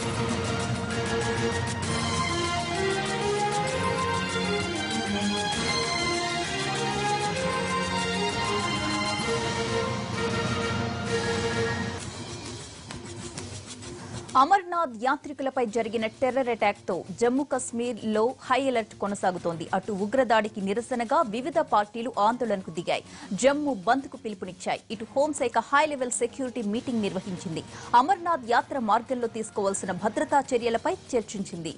అమర్నాథ్ యాత్రికులపై జరిగిన terror attack తో జమ్మూ కశ్మీర్ లో హై అలర్ట్ కొనసాగుతోంది అటు ఉగ్రదాడికి నిరసనగా వివిధ పార్టీలు ఆందోళనకు దిగాయి జమ్మూ బంద్ కు పిలుపునిచ్చాయి ఇటు హోంశాఖ హై లెవెల్ సెక్యూరిటీ మీటింగ్ నిర్వహించింది అమర్నాథ్ యాత్ర మార్గంలో తీసుకోవాల్సిన భద్రతా చర్యలపై చర్చించింది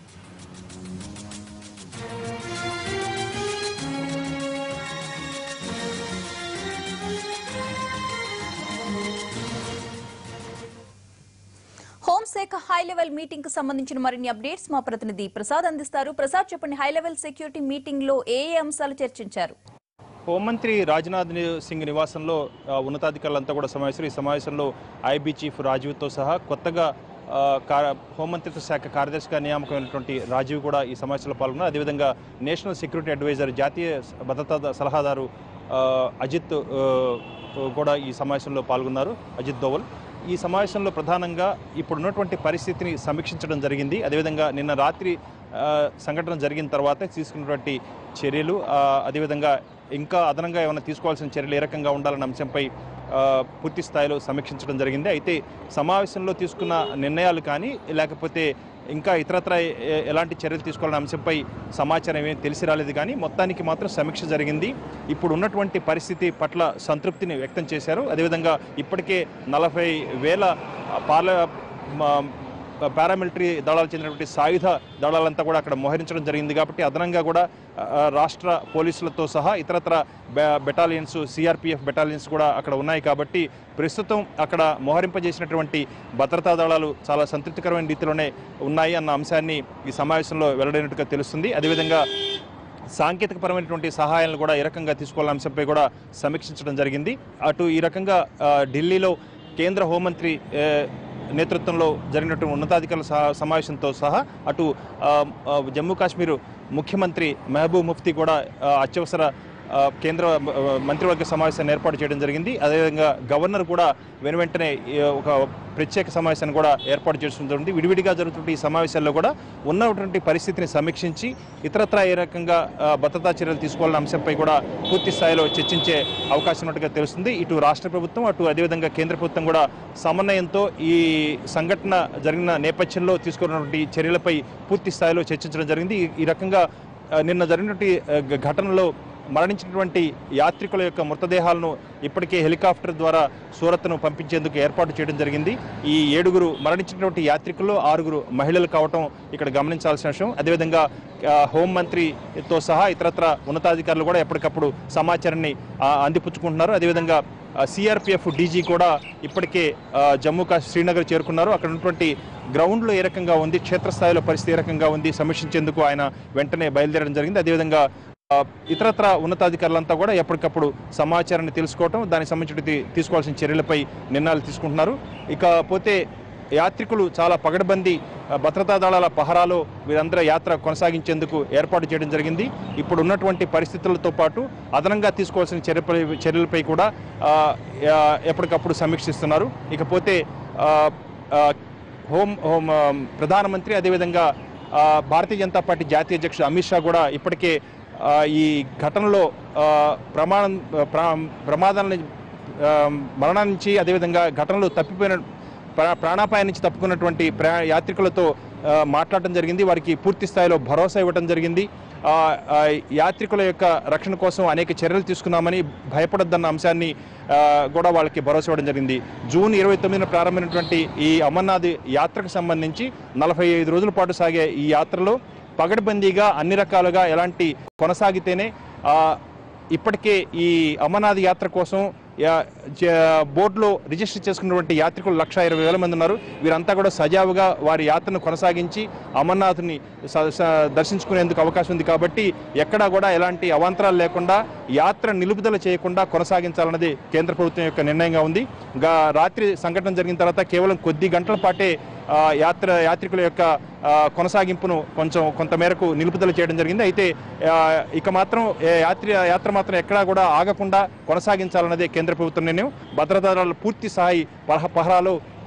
హోంశాఖ హై లెవెల్ మీటింగ్ కు సంబంధించిన మరిన్ని అప్డేట్స్ మా ప్రతినిధి ప్రసాద్ అందిస్తారు ప్రసాద్ చెప్పండి హై లెవెల్ సెక్యూరిటీ మీటింగ్ లో ఏ ఏ అంశాలు చర్చించారు హోంమంత్రి రాజ్నాథ్ ని- సింగ్ నివాసంలో ఆ, ఉన్నతాధికారులంతా కూడా సమావేశం ఈ సమావేశంలో ఐబీ చీఫ్ రాజీవ్తో సహా కొత్తగా ఆ, కా- హోంమంత్రిత్వ శాఖ కార్యదర్శిగా నియామకమైనటువంటి రాజీవ్ కూడా ఈ సమావేశంలో పాల్గొన్నారు అదేవిధంగా నేషనల్ సెక్యూరిటీ అడ్వైజర్ జాతీయ భద్రతా సలహాదారు ఆ, అజిత్ ఆ, కూడా ఈ సమావేశంలో పాల్గొన్నారు అజిత్ దోవల్ ఈ సమావేశంలో ప్రధానంగా ఇప్పుడున్నటువంటి పరిస్థితిని సమీక్షించడం జరిగింది అదేవిధంగా నిన్న రాత్రి ఆ, సంఘటన జరిగిన తర్వాత తీసుకున్నటువంటి చర్యలు ఆ, అదేవిధంగా ఇంకా అదనంగా ఏమైనా తీసుకోవాల్సిన చర్యలు ఏ రకంగా ఉండాలన్న అంశంపై ఆ, పూర్తి స్థాయిలో సమీక్షించడం జరిగింది అయితే సమావేశంలో తీసుకున్న నిర్ణయాలు కానీ లేకపోతే ఇంకా ఇతరత్ర ఎ- ఎలాంటి చర్యలు తీసుకోవాలన్న అంశంపై సమాచారం ఏమీ తెలిసి రాలేదు కానీ మొత్తానికి మాత్రం సమీక్ష జరిగింది ఇప్పుడు ఉన్నటువంటి పరిస్థితి పట్ల సంతృప్తిని వ్యక్తం చేశారు అదేవిధంగా ఇప్పటికే నలభై వేల పార్ల మ- పారామిలిటరీ దళాలు చెందినటువంటి సాయుధ దళాలంతా కూడా అక్కడ మోహరించడం జరిగింది కాబట్టి అదనంగా కూడా ఆ, రాష్ట్ర పోలీసులతో సహా ఇతరత్ర బె- బెటాలియన్స్ సిఆర్పిఎఫ్ బెటాలియన్స్ కూడా అక్కడ ఉన్నాయి కాబట్టి ప్రస్తుతం అక్కడ మోహరింపజేసినటువంటి భద్రతా దళాలు చాలా సంతృప్తికరమైన రీతిలోనే ఉన్నాయి అన్న అంశాన్ని ఈ సమావేశంలో వెల్లడైనట్టుగా తెలుస్తుంది అదేవిధంగా సాంకేతికపరమైనటువంటి సహాయాలను కూడా ఏ రకంగా తీసుకోవాలన్న అంశంపై కూడా సమీక్షించడం జరిగింది అటు ఈ రకంగా ఆ, ఢిల్లీలో కేంద్ర హోంమంత్రి ఏ, నేతృత్వంలో జరిగినటువంటి ఉన్నతాధికారుల సహా- సమావేశంతో సహా అటు ఆ, ఆ, జమ్మూ కాశ్మీర్ ముఖ్యమంత్రి మహబూబ్ ముఫ్తీ కూడా ఆ, అత్యవసర ఆ, కేంద్ర ఆ, మంత్రివర్గ సమావేశాన్ని ఏర్పాటు చేయడం జరిగింది అదేవిధంగా గవర్నర్ కూడా వెను వెంటనే ఈ ఒక ప్రత్యేక సమావేశాన్ని కూడా ఏర్పాటు చేయడం జరిగింది విడివిడిగా జరుగుతున్న ఈ సమావేశాల్లో కూడా ఉన్నటువంటి పరిస్థితిని సమీక్షించి ఇతరత్రా ఏ రకంగా ఆ, భద్రతా చర్యలు తీసుకోవాలన్న అంశంపై కూడా పూర్తి స్థాయిలో చర్చించే అవకాశం ఉన్నట్టుగా తెలుస్తుంది ఇటు రాష్ట్ర ప్రభుత్వం అటు అదేవిధంగా కేంద్ర ప్రభుత్వం కూడా సమన్వయంతో ఈ సంఘటన జరిగిన నేపథ్యంలో తీసుకున్నటువంటి చర్యలపై పూర్తి స్థాయిలో చర్చించడం జరిగింది ఈ- ఈ రకంగా ఆ, నిన్న జరిగినటువంటి ఆ, గ- ఘటనలో మరణించినటువంటి యాత్రికుల యొక్క మృతదేహాలను ఇప్పటికే హెలికాప్టర్ ద్వారా సూరత్ను పంపించేందుకు ఏర్పాటు చేయడం జరిగింది ఈ ఏడుగురు మరణించినటువంటి యాత్రికుల్లో ఆరుగురు మహిళలు కావటం ఇక్కడ గమనించాల్సిన విషయం అదేవిధంగా ఆ, హోంమంత్రితో సహా ఇతరత్ర ఉన్నతాధికారులు కూడా ఎప్పటికప్పుడు సమాచారాన్ని ఆ, అందిపుచ్చుకుంటున్నారు అదేవిధంగా సిఆర్పిఎఫ్ డీజీ కూడా ఇప్పటికే ఆ, జమ్మూ కాశ్మీర్ శ్రీనగర్ చేరుకున్నారు అక్కడ ఉన్నటువంటి గ్రౌండ్లో ఏ రకంగా ఉంది క్షేత్రస్థాయిలో పరిస్థితి ఏ రకంగా ఉంది సమీక్షించేందుకు ఆయన వెంటనే బయలుదేరడం జరిగింది అదేవిధంగా ఆ, ఇతరత్ర ఉన్నతాధికారులంతా కూడా ఎప్పటికప్పుడు సమాచారాన్ని తెలుసుకోవటం దానికి సంబంధించి తీ- తీసుకోవాల్సిన చర్యలపై నిర్ణయాలు తీసుకుంటున్నారు ఇకపోతే యాత్రికులు చాలా పగడబందీ ఆ, భద్రతా దళాల పహరాలో వీరందరూ యాత్ర కొనసాగించేందుకు ఏర్పాటు చేయడం జరిగింది ఇప్పుడు ఉన్నటువంటి పరిస్థితులతో పాటు అదనంగా తీసుకోవాల్సిన చర్యపై చర్యలపై కూడా ఆ, ఆ, ఎప్పటికప్పుడు సమీక్షిస్తున్నారు ఇకపోతే ఆ, ఆ, హోం హోం ఆ, ప్రధానమంత్రి అదేవిధంగా ఆ, భారతీయ జనతా పార్టీ జాతీయ అధ్యక్షుడు అమిత్ షా కూడా ఇప్పటికే ఆ, ఈ ఘటనలో ఆ, ప్రమాణం ప్రా ప్రమాదాలని ఆ, మరణం నుంచి అదేవిధంగా ఘటనలో తప్పిపోయిన ప్రా ప్రాణాపాయం నుంచి తప్పుకున్నటువంటి ప్రయా యాత్రికులతో ఆ, మాట్లాడటం జరిగింది వారికి పూర్తి స్థాయిలో భరోసా ఇవ్వడం జరిగింది ఆ, ఆ, యాత్రికుల యొక్క రక్షణ కోసం అనేక చర్యలు తీసుకున్నామని భయపడొద్దన్న అంశాన్ని ఆ, కూడా వాళ్ళకి భరోసా ఇవ్వడం జరిగింది జూన్ ఇరవై తొమ్మిదిన ప్రారంభమైనటువంటి ఈ అమర్నాథ్ యాత్రకు సంబంధించి నలభై ఐదు రోజుల పాటు సాగే ఈ యాత్రలో పగడ్బందీగా అన్ని రకాలుగా ఎలాంటి కొనసాగితేనే ఆ, ఇప్పటికే ఈ అమర్నాథ్ యాత్ర కోసం యా- జ- బోర్డులో రిజిస్టర్ చేసుకున్నటువంటి యాత్రికులు లక్ష ఇరవై వేల మంది ఉన్నారు వీరంతా కూడా సజావుగా వారి యాత్రను కొనసాగించి అమర్నాథ్ని స- స- దర్శించుకునేందుకు అవకాశం ఉంది కాబట్టి ఎక్కడా కూడా ఎలాంటి అవాంతరాలు లేకుండా యాత్ర నిలుపుదల చేయకుండా కొనసాగించాలన్నది కేంద్ర ప్రభుత్వం యొక్క నిర్ణయంగా ఉంది గా రాత్రి సంఘటన జరిగిన తర్వాత కేవలం కొద్ది గంటల పాటే ఆ, యాత్ర యాత్రికుల యొక్క ఆ, కొనసాగింపును కొంచెం కొంతమేరకు నిలుపుదల చేయడం జరిగింది అయితే ఆ, ఇక మాత్రం ఏ యాత్ర యాత్ర మాత్రం ఎక్కడా కూడా ఆగకుండా కొనసాగించాలన్నదే కేంద్ర ప్రభుత్వం నిర్ణయం భద్రతా దళాల పూర్తి స్థాయి పహ- పహరాలో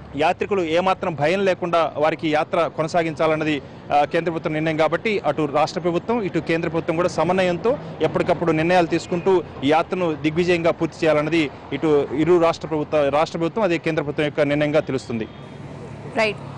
యాత్రికులు ఏమాత్రం భయం లేకుండా వారికి యాత్ర కొనసాగించాలన్నది ఆ, కేంద్ర ప్రభుత్వం నిర్ణయం కాబట్టి అటు రాష్ట్ర ప్రభుత్వం ఇటు కేంద్ర ప్రభుత్వం కూడా సమన్వయంతో ఎప్పటికప్పుడు నిర్ణయాలు తీసుకుంటూ ఈ యాత్రను దిగ్విజయంగా పూర్తి చేయాలన్నది ఇటు ఇరు రాష్ట్ర ప్రభుత్వ రాష్ట్ర ప్రభుత్వం అదే కేంద్ర ప్రభుత్వం యొక్క నిర్ణయంగా తెలుస్తుంది రైట్